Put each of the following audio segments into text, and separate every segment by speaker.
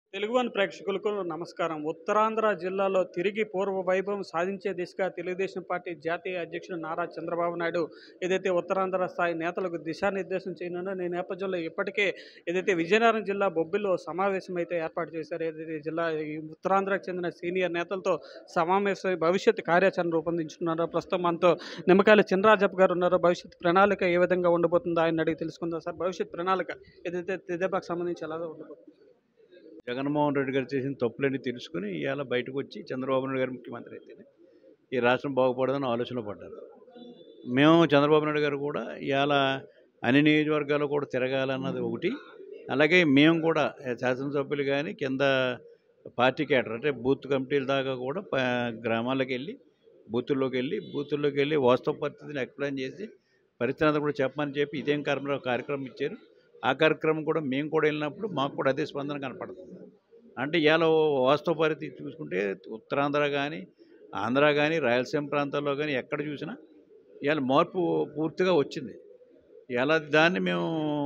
Speaker 1: Telugu one ప్రేక్షకులకు నమస్కారం ఉత్తరాంధ్ర జిల్లాలో తిరిగి పూర్వ వైభవం సాధించే దిశగా తెలుగుదేశం పార్టీ జాతీయ అధ్యక్షుడు నారా చంద్రబాబు నాయుడు ఏదైతే ఉత్తరాంధ్ర స్థాయి నేతలకు దిశానిర్దేశం చేయనుందో ఈ నేపథ్యంలో ఇప్పటికే ఏదైతే విజయనగరం జిల్లా బొబ్బిలో సమావేశం అయితే ఏర్పాటు చేశారు ఏదైతే జిల్లా ఈ ఉత్తరాంధ్రకు చెందిన సీనియర్ నేతలతో సమావేశం భవిష్యత్ కార్యాచరణ రూపొందించుకున్నారో ప్రస్తుతం మనతో నిమ్మకాయల చినరాజప్ప గారు ఉన్నారో భవిష్యత్ ప్రణాళిక ఏ విధంగా ఉండబోతుందో ఆయన అడిగి తెలుసుకుందాం సార్ భవిష్యత్ ప్రణాళిక ఏదైతే తెదేపాకు సంబంధించి ఎలా ఉండబోతుంది
Speaker 2: జగన్మోహన్ రెడ్డి గారు చేసిన తప్పులన్నీ తెలుసుకుని ఇవాళ బయటకు వచ్చి చంద్రబాబు నాయుడు గారు ముఖ్యమంత్రి అయితేనే ఈ రాష్ట్రం బాగుపడదని ఆలోచనలో పడ్డారు మేము చంద్రబాబు నాయుడు గారు కూడా ఇవాళ అన్ని నియోజకవర్గాల్లో కూడా తిరగాలన్నది ఒకటి అలాగే మేము కూడా శాసనసభ్యులు కానీ కింద పార్టీ కేటర్ అంటే బూత్ కమిటీల దాకా కూడా ప- గ్రామాలకు వెళ్ళి బూతుల్లోకి వెళ్ళి బూతుల్లోకి వెళ్ళి వాస్తవ పరిస్థితిని ఎక్స్ప్లెయిన్ చేసి పరిస్థితి అంతా కూడా చెప్పమని చెప్పి ఇదేం కార్యక్రమం కార్యక్రమం ఇచ్చారు ఆ కార్యక్రమం కూడా మేము కూడా వెళ్ళినప్పుడు మాకు కూడా అదే స్పందన కనపడుతుంది అంటే ఇవాళ వాస్తవ పరిస్థితి చూసుకుంటే ఉత్తరాంధ్ర కానీ ఆంధ్ర కానీ రాయలసీమ ప్రాంతాల్లో కానీ ఎక్కడ చూసినా ఇవాళ మార్పు పూర్తిగా వచ్చింది ఇవాళ దాన్ని మేము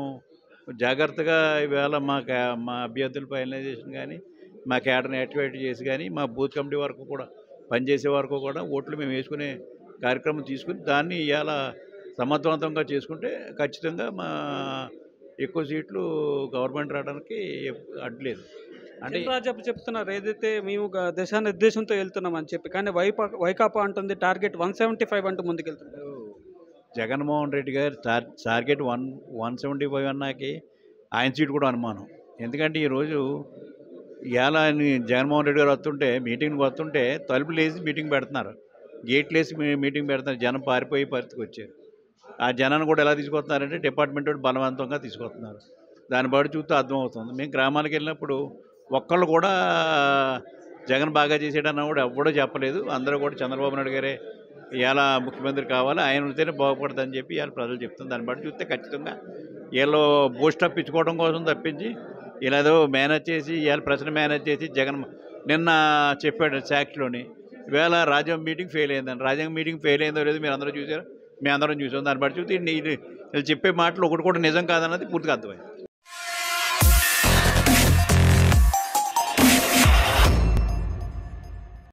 Speaker 2: జాగ్రత్తగా ఇవాళ మా కా- మా అభ్యర్థుల ఫైనలైజేషన్ కానీ మా కేడర్ని యాక్టివేట్ చేసి కానీ మా బూత్ కమిటీ వరకు కూడా పనిచేసే వరకు కూడా ఓట్లు మేము వేసుకునే కార్యక్రమం తీసుకుని దాన్ని ఇవాళ సమర్థవంతంగా చేసుకుంటే ఖచ్చితంగా మా ఎక్కువ సీట్లు గవర్నమెంట్ రావడానికి అడ్లేదు అంటే
Speaker 1: రాజప్ప చెప్తున్నారు ఏదైతే మేము గ- దిశానిర్దేశంతో వెళ్తున్నాం అని చెప్పి కానీ వైపా వైకాపా అంటుంది టార్గెట్ వన్ సెవెంటీ ఫైవ్ అంటూ ముందుకెళ్తున్నారు
Speaker 2: జగన్మోహన్ రెడ్డి గారి టార్ target one one seventy five అన్నాకి ఆయన సీట్ కూడా అనుమానం ఎందుకంటే ఈరోజు ఇవాళ ఆయన జగన్మోహన్ రెడ్డి గారు వస్తుంటే మీటింగ్కి వస్తుంటే తలుపులు వేసి మీటింగ్ పెడుతున్నారు గేట్లు వేసి మీ- మీటింగ్ పెడుతున్నారు జనం పారిపోయి పరిస్థితికి వచ్చారు ఆ జనాన్ని కూడా ఎలా తీసుకొస్తున్నారంటే డిపార్ట్మెంట్ వాడు బలవంతంగా తీసుకొస్తున్నారు దాన్ని బట్టి చూస్తే అర్థమవుతుంది మేము గ్రామాలకు వెళ్ళినప్పుడు ఒక్కళ్ళు కూడా జగన్ బాగా చేసాడన్న కూడా ఎవ్వడూ చెప్పలేదు అందరూ కూడా చంద్రబాబు నాయుడు గారే ఇలా ముఖ్యమంత్రి కావాలి ఆయన ఉంటేనే బాగుపడుతుందని చెప్పి ఇవాళ ప్రజలు చెప్తుంది దాన్ని బట్టి చూస్తే ఖచ్చితంగా వీళ్ళు బూస్టప్ ఇచ్చుకోవడం కోసం తప్పించి ఇలా ఏదో మేనేజ్ చేసి ఇవాళ ప్రశ్న మేనేజ్ చేసి జగన్ నిన్న చెప్పాడు సాక్షిలోని ఇవాళ రాజ్యాంగ మీటింగ్ ఫెయిల్ అయిందని రాజ్యాంగ మీటింగ్ ఫెయిల్ అయిందో లేదో మీరు అందరూ చూసారు మేము అందరం చూసాం దాన్ని బట్టి చూస్తే ఇది- వీళ్ళు చెప్పే మాటలు ఒకటి కూడా నిజం కాదన్నది పూర్తిగా అర్థమైంది